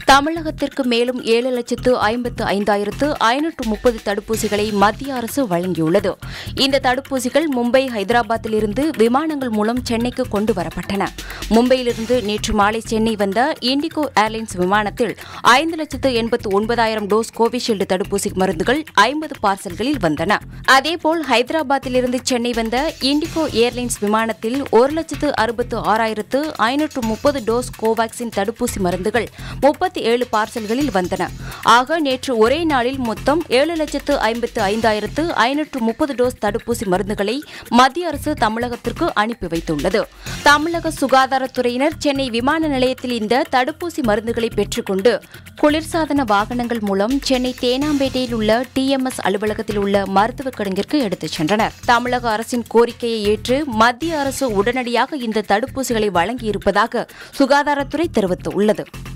தமிழகத்திற்கு மேலும் ஏழு லட்சத்து ஐம்பத்து ஐந்தாயிரத்து ஐநூற்று முப்பது தடுப்பூசிகளை மத்திய அரசு வழங்கியுள்ளது இந்த தடுப்பூசிகள் மும்பை ஹைதராபாத்திலிருந்து விமானங்கள் மூலம் சென்னைக்கு கொண்டு வரப்பட்டன மும்பையிலிருந்து நேற்று மாலை சென்னை வந்த இண்டிகோ ஏர்லைன்ஸ் விமானத்தில் ஐந்து லட்சத்து எண்பத்து ஒன்பதாயிரம் டோஸ் கோவிஷீல்டு தடுப்பூசி மருந்துகள் ஐம்பது பார்சல்களில் வந்தன அதேபோல் ஹைதராபாத்திலிருந்து சென்னை வந்த இண்டிகோ ஏர்லைன்ஸ் விமானத்தில் ஒரு லட்சத்து அறுபத்து ஆறாயிரத்து ஐநூற்று முப்பது டோஸ் கோவாக்சின் தடுப்பூசி மருந்துகள் முப்பத்தி ஏழு பார்சல்களில் வந்தன ஆக நேற்று ஒரே நாளில் மொத்தம் ஏழு லட்சத்து ஐம்பத்து ஐந்தாயிரத்து ஐநூற்று முப்பது டோஸ் தடுப்பூசி மருந்துகளை மத்திய அரசு தமிழகத்திற்கு அனுப்பி வைத்துள்ளது தமிழக சுகாதாரத்துறையினர் சென்னை விமான நிலையத்தில் இந்த தடுப்பூசி மருந்துகளை பெற்றுக்கொண்டு குளிர்சாதன வாகனங்கள் மூலம் சென்னை தேனாம்பேட்டையில் உள்ள டிஎம்எஸ் அலுவலகத்தில் உள்ள மருத்துவக் கிடங்கிற்கு எடுத்துச் சென்றனர் தமிழக அரசின் கோரிக்கையை ஏற்று மத்திய அரசு உடனடியாக இந்த தடுப்பூசிகளை வழங்கியிருப்பதாக சுகாதாரத்துறை தெரிவித்துள்ளது